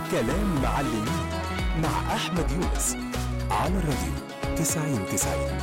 كلام معلمين مع أحمد يونس على الراديو 90 90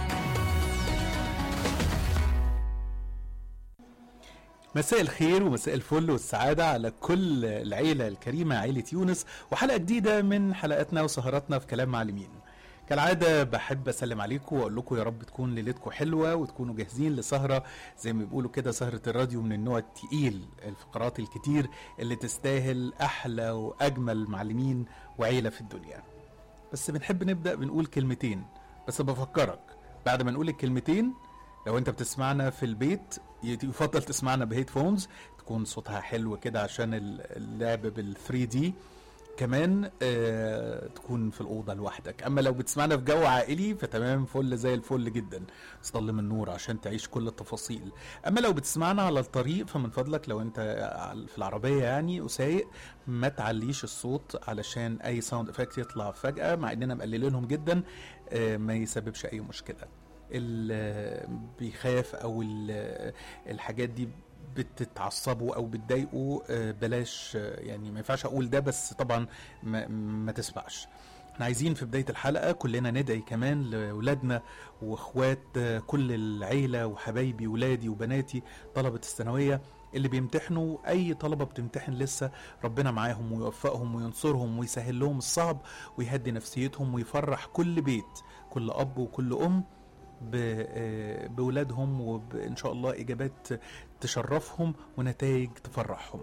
مساء الخير ومساء الفل والسعادة على كل العيلة الكريمة عيلة يونس وحلقة جديدة من حلقاتنا وسهراتنا في كلام معلمين كالعادة بحب أسلم عليكم وأقول لكم يا رب تكون ليلتكم حلوة وتكونوا جاهزين لسهرة زي ما بيقولوا كده سهرة الراديو من النوع التقيل الفقرات الكتير اللي تستاهل أحلى وأجمل معلمين وعيلة في الدنيا بس بنحب نبدأ بنقول كلمتين بس بفكرك بعد ما نقول الكلمتين لو انت بتسمعنا في البيت يفضل تسمعنا بهيدفونز تكون صوتها حلو كده عشان ال- اللعب بال 3 دي كمان آه تكون في الأوضة لوحدك أما لو بتسمعنا في جو عائلي فتمام فل زي الفل جدا ضلم النور عشان تعيش كل التفاصيل أما لو بتسمعنا على الطريق فمن فضلك لو أنت على- في العربية يعني وسايق ما تعليش الصوت علشان أي ساوند افكت يطلع فجأة مع إننا مقللينهم جدا آه ما يسببش أي مشكلة اللي بيخاف او ال- الحاجات دي بتتعصبوا او بتضايقوا آه، بلاش آه، يعني ما ينفعش اقول ده بس طبعا ما, ما تسمعش احنا عايزين في بداية الحلقة كلنا ندعي كمان لأولادنا وإخوات آه، كل العيلة وحبايبي ولادي وبناتي طلبة الثانوية اللي بيمتحنوا أي طلبة بتمتحن لسه ربنا معاهم ويوفقهم وينصرهم ويسهل لهم الصعب ويهدي نفسيتهم ويفرح كل بيت كل أب وكل أم ب- آه، بولادهم وإن شاء الله إجابات تشرفهم ونتائج تفرحهم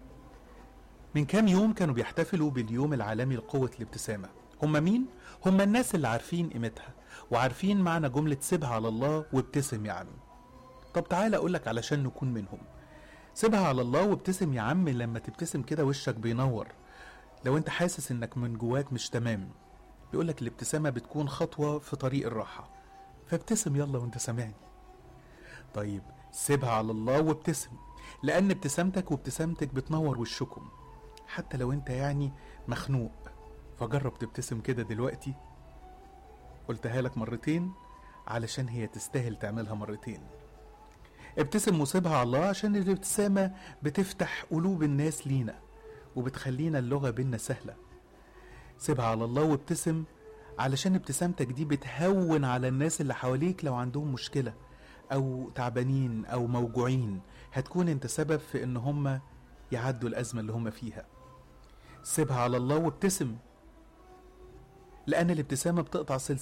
من كام يوم كانوا بيحتفلوا باليوم العالمي لقوة الابتسامة هم مين؟ هم الناس اللي عارفين قيمتها وعارفين معنى جملة سيبها على الله وابتسم يا عم طب تعالى أقولك علشان نكون منهم سيبها على الله وابتسم يا عم لما تبتسم كده وشك بينور لو انت حاسس انك من جواك مش تمام بيقولك الابتسامة بتكون خطوة في طريق الراحة فابتسم يلا وانت سامعني طيب سيبها على الله وابتسم لأن ابتسامتك وابتسامتك بتنور وشكم حتى لو انت يعني مخنوق فجرب تبتسم كده دلوقتي قلتها لك مرتين علشان هي تستاهل تعملها مرتين ابتسم وسيبها على الله عشان الابتسامة بتفتح قلوب الناس لينا وبتخلينا اللغة بينا سهلة سيبها على الله وابتسم علشان ابتسامتك دي بتهون على الناس اللي حواليك لو عندهم مشكلة أو تعبانين أو موجوعين هتكون انت سبب في ان هم يعدوا الأزمة اللي هم فيها سيبها على الله وابتسم لأن الابتسامة بتقطع سلسلة